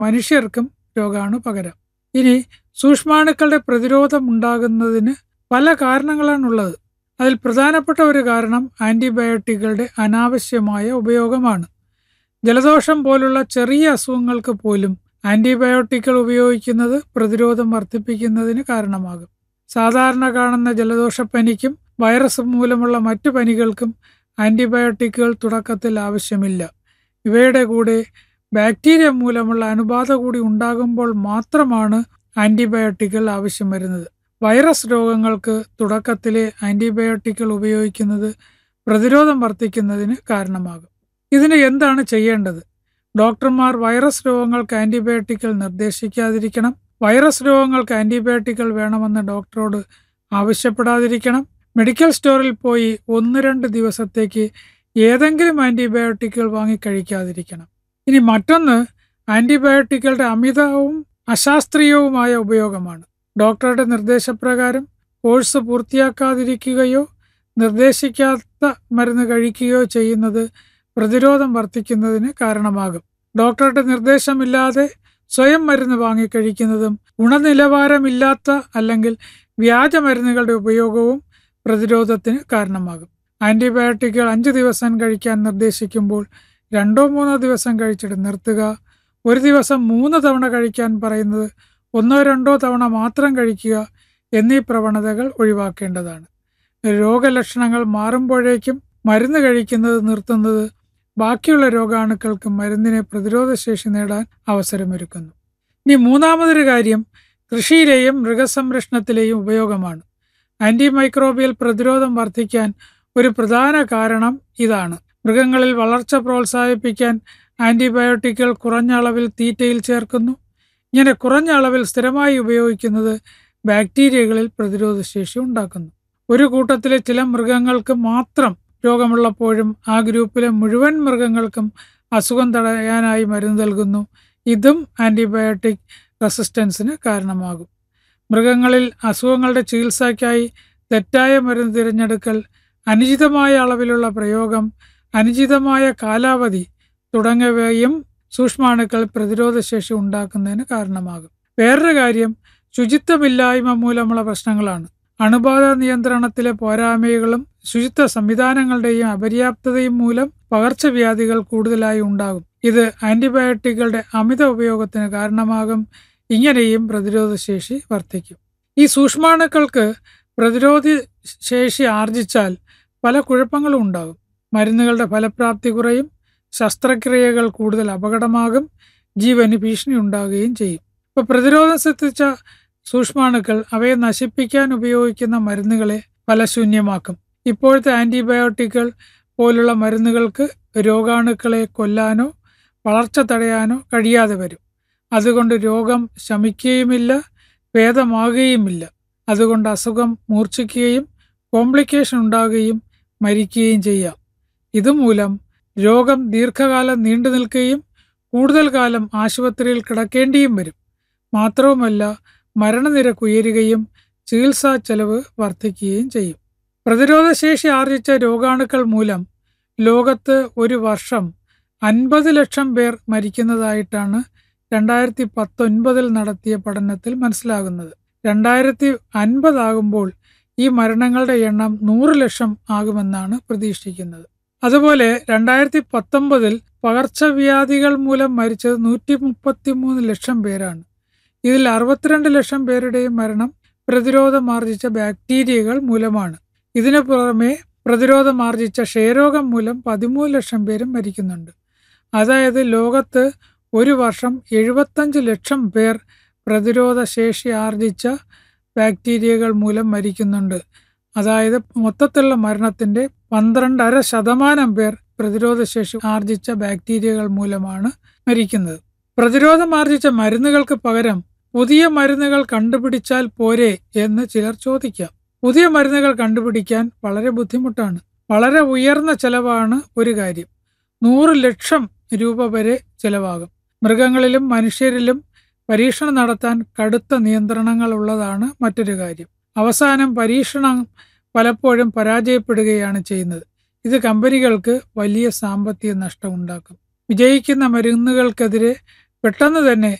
മനുഷ്യർക്കും രോഗാണു പകരാം ഇനി സൂക്ഷ്മാണുക്കളുടെ പ്രതിരോധം ഉണ്ടാകുന്നതിന് പല കാരണങ്ങളാണുള്ളത് അതിൽ പ്രധാനപ്പെട്ട ഒരു കാരണം ആന്റിബയോട്ടിക്കുകളുടെ അനാവശ്യമായ ഉപയോഗമാണ് ജലദോഷം പോലുള്ള ചെറിയ അസുഖങ്ങൾക്ക് പോലും ആന്റിബയോട്ടിക്കുകൾ ഉപയോഗിക്കുന്നത് പ്രതിരോധം വർദ്ധിപ്പിക്കുന്നതിന് കാരണമാകും സാധാരണ കാണുന്ന ജലദോഷപ്പനിക്കും വൈറസ് മൂലമുള്ള മറ്റു പനികൾക്കും ആന്റിബയോട്ടിക്കുകൾ തുടക്കത്തിൽ ആവശ്യമില്ല ഇവയുടെ കൂടെ ബാക്ടീരിയ മൂലമുള്ള അണുബാധ കൂടി ഉണ്ടാകുമ്പോൾ മാത്രമാണ് ആന്റിബയോട്ടിക്കുകൾ ആവശ്യം വരുന്നത് വൈറസ് രോഗങ്ങൾക്ക് തുടക്കത്തിലെ ആന്റിബയോട്ടിക്കുകൾ ഉപയോഗിക്കുന്നത് പ്രതിരോധം വർദ്ധിക്കുന്നതിന് കാരണമാകും ഇതിന് എന്താണ് ചെയ്യേണ്ടത് ഡോക്ടർമാർ വൈറസ് രോഗങ്ങൾക്ക് ആന്റിബയോട്ടിക്കുകൾ നിർദ്ദേശിക്കാതിരിക്കണം വൈറസ് രോഗങ്ങൾക്ക് ആന്റിബയോട്ടിക്കുകൾ വേണമെന്ന് ഡോക്ടറോട് ആവശ്യപ്പെടാതിരിക്കണം മെഡിക്കൽ സ്റ്റോറിൽ പോയി ഒന്ന് രണ്ട് ദിവസത്തേക്ക് ഏതെങ്കിലും ആന്റിബയോട്ടിക്കുകൾ വാങ്ങി കഴിക്കാതിരിക്കണം ഇനി മറ്റൊന്ന് ആന്റിബയോട്ടിക്കുകളുടെ അമിതവും അശാസ്ത്രീയവുമായ ഉപയോഗമാണ് ഡോക്ടറുടെ നിർദ്ദേശപ്രകാരം കോഴ്സ് പൂർത്തിയാക്കാതിരിക്കുകയോ നിർദ്ദേശിക്കാത്ത മരുന്ന് കഴിക്കുകയോ ചെയ്യുന്നത് പ്രതിരോധം വർദ്ധിക്കുന്നതിന് കാരണമാകും ഡോക്ടറുടെ നിർദ്ദേശമില്ലാതെ സ്വയം മരുന്ന് വാങ്ങിക്കഴിക്കുന്നതും ഗുണനിലവാരമില്ലാത്ത അല്ലെങ്കിൽ വ്യാജ മരുന്നുകളുടെ ഉപയോഗവും പ്രതിരോധത്തിന് കാരണമാകും ആന്റിബയോട്ടിക്കുകൾ അഞ്ച് ദിവസം കഴിക്കാൻ നിർദ്ദേശിക്കുമ്പോൾ രണ്ടോ മൂന്നോ ദിവസം കഴിച്ചിട്ട് നിർത്തുക ഒരു ദിവസം മൂന്ന് തവണ കഴിക്കാൻ പറയുന്നത് ഒന്നോ രണ്ടോ തവണ മാത്രം കഴിക്കുക എന്നീ പ്രവണതകൾ ഒഴിവാക്കേണ്ടതാണ് രോഗലക്ഷണങ്ങൾ മാറുമ്പോഴേക്കും മരുന്ന് കഴിക്കുന്നത് നിർത്തുന്നത് ബാക്കിയുള്ള രോഗാണുക്കൾക്ക് മരുന്നിനെ പ്രതിരോധശേഷി നേടാൻ അവസരമൊരുക്കുന്നു ഇനി മൂന്നാമതൊരു കാര്യം കൃഷിയിലെയും മൃഗസംരക്ഷണത്തിലെയും ഉപയോഗമാണ് ആന്റിമൈക്രോബിയൽ പ്രതിരോധം വർദ്ധിക്കാൻ ഒരു പ്രധാന കാരണം ഇതാണ് മൃഗങ്ങളിൽ വളർച്ച പ്രോത്സാഹിപ്പിക്കാൻ ആന്റിബയോട്ടിക്കുകൾ കുറഞ്ഞ അളവിൽ തീറ്റയിൽ ചേർക്കുന്നു ഇങ്ങനെ കുറഞ്ഞ അളവിൽ സ്ഥിരമായി ഉപയോഗിക്കുന്നത് ബാക്ടീരിയകളിൽ പ്രതിരോധശേഷി ഉണ്ടാക്കുന്നു ഒരു കൂട്ടത്തിലെ ചില മൃഗങ്ങൾക്ക് മാത്രം രോഗമുള്ളപ്പോഴും ആ ഗ്രൂപ്പിലെ മുഴുവൻ മൃഗങ്ങൾക്കും അസുഖം തടയാനായി മരുന്ന് നൽകുന്നു ഇതും ആന്റിബയോട്ടിക് റെസിസ്റ്റൻസിന് കാരണമാകും മൃഗങ്ങളിൽ അസുഖങ്ങളുടെ ചികിത്സയ്ക്കായി തെറ്റായ മരുന്ന് തിരഞ്ഞെടുക്കൽ അനുചിതമായ അളവിലുള്ള പ്രയോഗം അനുചിതമായ കാലാവധി തുടങ്ങിയവയും സൂക്ഷ്മാണുക്കൾ പ്രതിരോധശേഷി ഉണ്ടാക്കുന്നതിന് കാരണമാകും വേറൊരു കാര്യം ശുചിത്വമില്ലായ്മ മൂലമുള്ള പ്രശ്നങ്ങളാണ് അണുബാധ നിയന്ത്രണത്തിലെ പോരായ്മകളും ശുചിത്വ സംവിധാനങ്ങളുടെയും അപര്യാപ്തതയും മൂലം പകർച്ചവ്യാധികൾ കൂടുതലായി ഉണ്ടാകും ഇത് ആന്റിബയോട്ടിക്കുകളുടെ അമിത ഉപയോഗത്തിന് കാരണമാകും ഇങ്ങനെയും പ്രതിരോധശേഷി വർദ്ധിക്കും ഈ സൂക്ഷ്മാണുക്കൾക്ക് പ്രതിരോധ ശേഷി ആർജിച്ചാൽ പല കുഴപ്പങ്ങളും ഉണ്ടാകും മരുന്നുകളുടെ ഫലപ്രാപ്തി കുറയും ശസ്ത്രക്രിയകൾ കൂടുതൽ അപകടമാകും ജീവന് ഭീഷണി ഉണ്ടാകുകയും ചെയ്യും ഇപ്പോൾ പ്രതിരോധം ശ്രദ്ധിച്ച സൂക്ഷ്മാണുക്കൾ അവയെ നശിപ്പിക്കാൻ ഉപയോഗിക്കുന്ന മരുന്നുകളെ ഫലശൂന്യമാക്കും ഇപ്പോഴത്തെ ആന്റിബയോട്ടിക്കുകൾ പോലുള്ള മരുന്നുകൾക്ക് രോഗാണുക്കളെ കൊല്ലാനോ വളർച്ച തടയാനോ കഴിയാതെ വരും അതുകൊണ്ട് രോഗം ശമിക്കുകയുമില്ല ഭേദമാകുകയുമില്ല അതുകൊണ്ട് അസുഖം മൂർച്ഛിക്കുകയും കോംപ്ലിക്കേഷൻ ഉണ്ടാകുകയും മരിക്കുകയും ചെയ്യാം ഇതുമൂലം രോഗം ദീർഘകാലം നീണ്ടു നിൽക്കുകയും കൂടുതൽ കാലം ആശുപത്രിയിൽ കിടക്കേണ്ടിയും വരും മാത്രവുമല്ല മരണനിരക്ക് ഉയരുകയും ചികിത്സാ ചെലവ് വർദ്ധിക്കുകയും ചെയ്യും പ്രതിരോധശേഷി ആർജിച്ച രോഗാണുക്കൾ മൂലം ലോകത്ത് ഒരു വർഷം അൻപത് ലക്ഷം പേർ മരിക്കുന്നതായിട്ടാണ് രണ്ടായിരത്തി പത്തൊൻപതിൽ നടത്തിയ പഠനത്തിൽ മനസ്സിലാകുന്നത് രണ്ടായിരത്തി അൻപതാകുമ്പോൾ ഈ മരണങ്ങളുടെ എണ്ണം നൂറ് ലക്ഷം ആകുമെന്നാണ് പ്രതീക്ഷിക്കുന്നത് അതുപോലെ രണ്ടായിരത്തി പത്തൊമ്പതിൽ പകർച്ചവ്യാധികൾ മൂലം മരിച്ചത് നൂറ്റി മുപ്പത്തി മൂന്ന് ലക്ഷം പേരാണ് ഇതിൽ അറുപത്തിരണ്ട് ലക്ഷം പേരുടെയും മരണം പ്രതിരോധമാർജിച്ച ബാക്ടീരിയകൾ മൂലമാണ് ഇതിനു പുറമെ പ്രതിരോധമാർജിച്ച ക്ഷയരോഗം മൂലം പതിമൂന്ന് ലക്ഷം പേരും മരിക്കുന്നുണ്ട് അതായത് ലോകത്ത് ഒരു വർഷം എഴുപത്തഞ്ച് ലക്ഷം പേർ പ്രതിരോധ ശേഷി ആർജിച്ച ബാക്ടീരിയകൾ മൂലം മരിക്കുന്നുണ്ട് അതായത് മൊത്തത്തിലുള്ള മരണത്തിൻ്റെ പന്ത്രണ്ടര ശതമാനം പേർ പ്രതിരോധശേഷി ആർജിച്ച ബാക്ടീരിയകൾ മൂലമാണ് മരിക്കുന്നത് പ്രതിരോധം ആർജിച്ച മരുന്നുകൾക്ക് പകരം പുതിയ മരുന്നുകൾ കണ്ടുപിടിച്ചാൽ പോരെ എന്ന് ചിലർ ചോദിക്കാം പുതിയ മരുന്നുകൾ കണ്ടുപിടിക്കാൻ വളരെ ബുദ്ധിമുട്ടാണ് വളരെ ഉയർന്ന ചെലവാണ് ഒരു കാര്യം നൂറ് ലക്ഷം രൂപ വരെ ചെലവാകും മൃഗങ്ങളിലും മനുഷ്യരിലും പരീക്ഷണം നടത്താൻ കടുത്ത നിയന്ത്രണങ്ങൾ ഉള്ളതാണ് മറ്റൊരു കാര്യം അവസാനം പരീക്ഷണം പലപ്പോഴും പരാജയപ്പെടുകയാണ് ചെയ്യുന്നത് ഇത് കമ്പനികൾക്ക് വലിയ സാമ്പത്തിക നഷ്ടം ഉണ്ടാക്കും വിജയിക്കുന്ന മരുന്നുകൾക്കെതിരെ പെട്ടെന്ന് തന്നെ